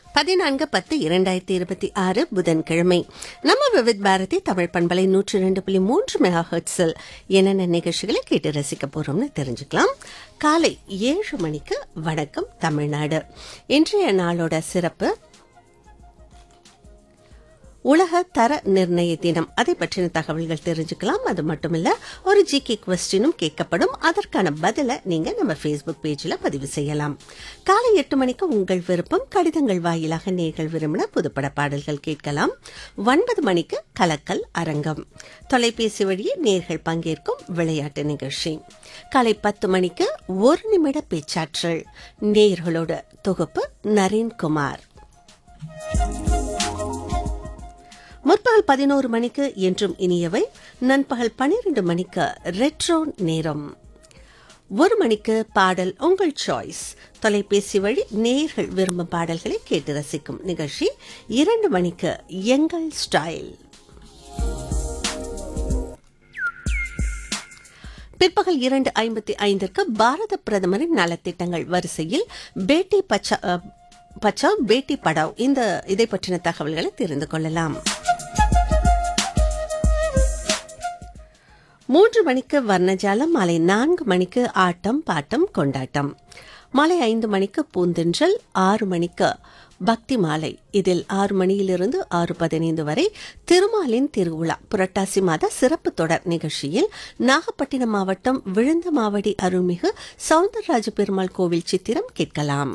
பதினான்கு பத்து இரண்டாயிரத்தி இருபத்தி ஆறு புதன்கிழமை நம்ம விவித் பாரதி தமிழ் பண்பலை நூற்றி ரெண்டு புள்ளி மூன்று மெகா ஹெர்ட்ஸில் என்னென்ன நிகழ்ச்சிகளை கேட்டு ரசிக்க போறோம்னு தெரிஞ்சுக்கலாம் காலை ஏழு மணிக்கு வணக்கம் தமிழ்நாடு இன்றைய நாளோட சிறப்பு உலக தர நிர்ணய தினம் அதை பற்றின தகவல்கள் தெரிஞ்சுக்கலாம் அது மட்டுமில்ல ஒரு ஜிகே கொஸ்டினும் கேட்கப்படும் அதற்கான பதிலை நீங்க நம்ம ஃபேஸ்புக் பேஜில் பதிவு செய்யலாம் காலை எட்டு மணிக்கு உங்கள் விருப்பம் கடிதங்கள் வாயிலாக நீங்கள் விரும்பின புதுப்பட பாடல்கள் கேட்கலாம் ஒன்பது மணிக்கு கலக்கல் அரங்கம் தொலைபேசி வழியே நேர்கள் பங்கேற்கும் விளையாட்டு நிகழ்ச்சி காலை பத்து மணிக்கு ஒரு நிமிட பேச்சாற்றல் நேர்களோட தொகுப்பு நரேன்குமார் முற்பகல் பதினோரு மணிக்கு என்றும் இனியவை நண்பகல் பனிரெண்டு மணிக்கு ரெட்ரோ நேரம் ஒரு மணிக்கு பாடல் உங்கள் சாய்ஸ் தொலைபேசி வழி நேர்கள் விரும்பும் பாடல்களை கேட்டு ரசிக்கும் நிகழ்ச்சி இரண்டு மணிக்கு எங்கள் ஸ்டைல் பிற்பகல் இரண்டு ஐம்பத்தி ஐந்திற்கு பாரத பிரதமரின் நலத்திட்டங்கள் வரிசையில் பேட்டி பச்சா அஹ், பச்சாவ் பேட்டி படாவ் இந்த இதை பற்றின தகவல்களை தெரிந்து கொள்ளலாம் மூன்று மணிக்கு வர்ணஜாலம் மாலை நான்கு மணிக்கு ஆட்டம் பாட்டம் கொண்டாட்டம் மாலை ஐந்து மணிக்கு பூந்தென்றல் ஆறு மணிக்கு பக்தி மாலை இதில் ஆறு மணியிலிருந்து ஆறு பதினைந்து வரை திருமாலின் திருவிழா புரட்டாசி மாத சிறப்பு தொடர் நிகழ்ச்சியில் நாகப்பட்டினம் மாவட்டம் விழுந்தமாவடி அருள்மிகு சவுந்தரராஜ பெருமாள் கோவில் சித்திரம் கேட்கலாம்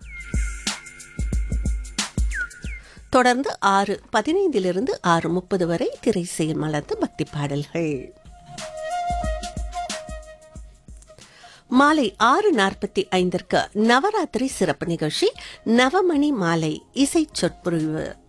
தொடர்ந்து ஆறு பதினைந்திலிருந்து ஆறு முப்பது வரை திரை செயல் மலர்ந்த பக்தி பாடல்கள் மாலை ஆறு நாற்பத்தி ஐந்திற்கு நவராத்திரி சிறப்பு நிகழ்ச்சி நவமணி மாலை இசை சொற்பொழிவு